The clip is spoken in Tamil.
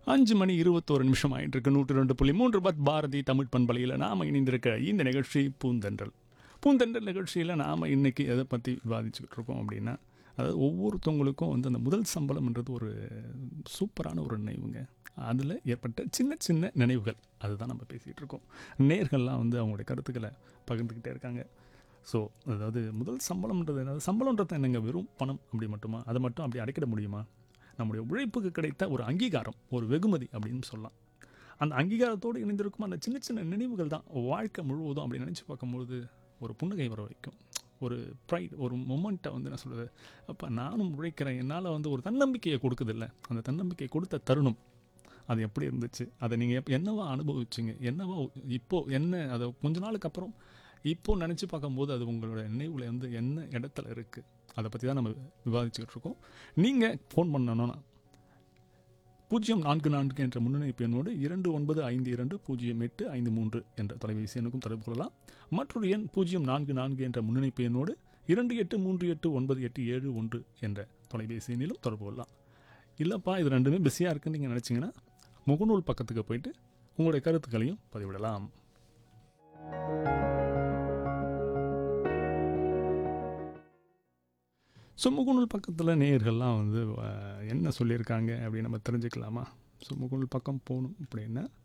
அஞ்சு மணி இருபத்தோரு நிமிஷம் ஆயிட்டு இருக்கு நூற்றி ரெண்டு புள்ளி மூன்று பத் பாரதி தமிழ் பண்பலையில் நாம் இணைந்திருக்க இந்த நிகழ்ச்சி பூந்தென்றல் பூந்தென்றல் நிகழ்ச்சியில் நாம் இன்னைக்கு எதை பற்றி விவாதிச்சுக்கிட்டு இருக்கோம் அப்படின்னா அதாவது ஒவ்வொருத்தவங்களுக்கும் வந்து அந்த முதல் சம்பளம்ன்றது ஒரு சூப்பரான ஒரு நினைவுங்க அதில் ஏற்பட்ட சின்ன சின்ன நினைவுகள் அதுதான் நம்ம பேசிகிட்டு இருக்கோம் நேர்கள்லாம் வந்து அவங்களுடைய கருத்துக்களை பகிர்ந்துக்கிட்டே இருக்காங்க ஸோ அதாவது முதல் சம்பளம்ன்றது என்னது சம்பளம்ன்றது என்னங்க வெறும் பணம் அப்படி மட்டுமா அதை மட்டும் அப்படி அடைக்கிட முடியுமா நம்முடைய உழைப்புக்கு கிடைத்த ஒரு அங்கீகாரம் ஒரு வெகுமதி அப்படின்னு சொல்லலாம் அந்த அங்கீகாரத்தோடு இணைந்திருக்கும் அந்த சின்ன சின்ன நினைவுகள் தான் வாழ்க்கை முழுவதும் அப்படி நினச்சி பார்க்கும்பொழுது ஒரு புன்னகை வர வைக்கும் ஒரு ப்ரைட் ஒரு மொமெண்ட்டை வந்து நான் சொல்கிறது அப்போ நானும் உழைக்கிறேன் என்னால் வந்து ஒரு தன்னம்பிக்கையை கொடுக்குதில்ல அந்த தன்னம்பிக்கையை கொடுத்த தருணம் அது எப்படி இருந்துச்சு அதை நீங்கள் எப் என்னவா அனுபவிச்சிங்க என்னவா இப்போது என்ன அதை கொஞ்ச நாளுக்கு அப்புறம் இப்போது நினச்சி பார்க்கும்போது அது உங்களோட நினைவில் வந்து என்ன இடத்துல இருக்குது அதை பற்றி தான் நம்ம விவாதிச்சுக்கிட்டு இருக்கோம் நீங்கள் ஃபோன் பண்ணணும்னா பூஜ்ஜியம் நான்கு நான்கு என்ற முன்னணிப்பு எண்ணோடு இரண்டு ஒன்பது ஐந்து இரண்டு பூஜ்ஜியம் எட்டு ஐந்து மூன்று என்ற தொலைபேசி எண்ணுக்கும் தொடர்பு கொள்ளலாம் மற்றொரு எண் பூஜ்ஜியம் நான்கு நான்கு என்ற முன்னணிப்பு எண்ணோடு இரண்டு எட்டு மூன்று எட்டு ஒன்பது எட்டு ஏழு ஒன்று என்ற தொலைபேசி எண்ணிலும் தொடர்பு கொள்ளலாம் இல்லைப்பா இது ரெண்டுமே பிஸியாக இருக்குன்னு நீங்கள் நினச்சிங்கன்னா முகநூல் பக்கத்துக்கு போயிட்டு உங்களுடைய கருத்துக்களையும் பதிவிடலாம் ஸோ முகநூல் பக்கத்தில் நேயர்கள்லாம் வந்து அஹ், என்ன சொல்லியிருக்காங்க அப்படின்னு நம்ம தெரிஞ்சுக்கலாமா ஸோ முகநூல் பக்கம் போகணும் அப்படின்னா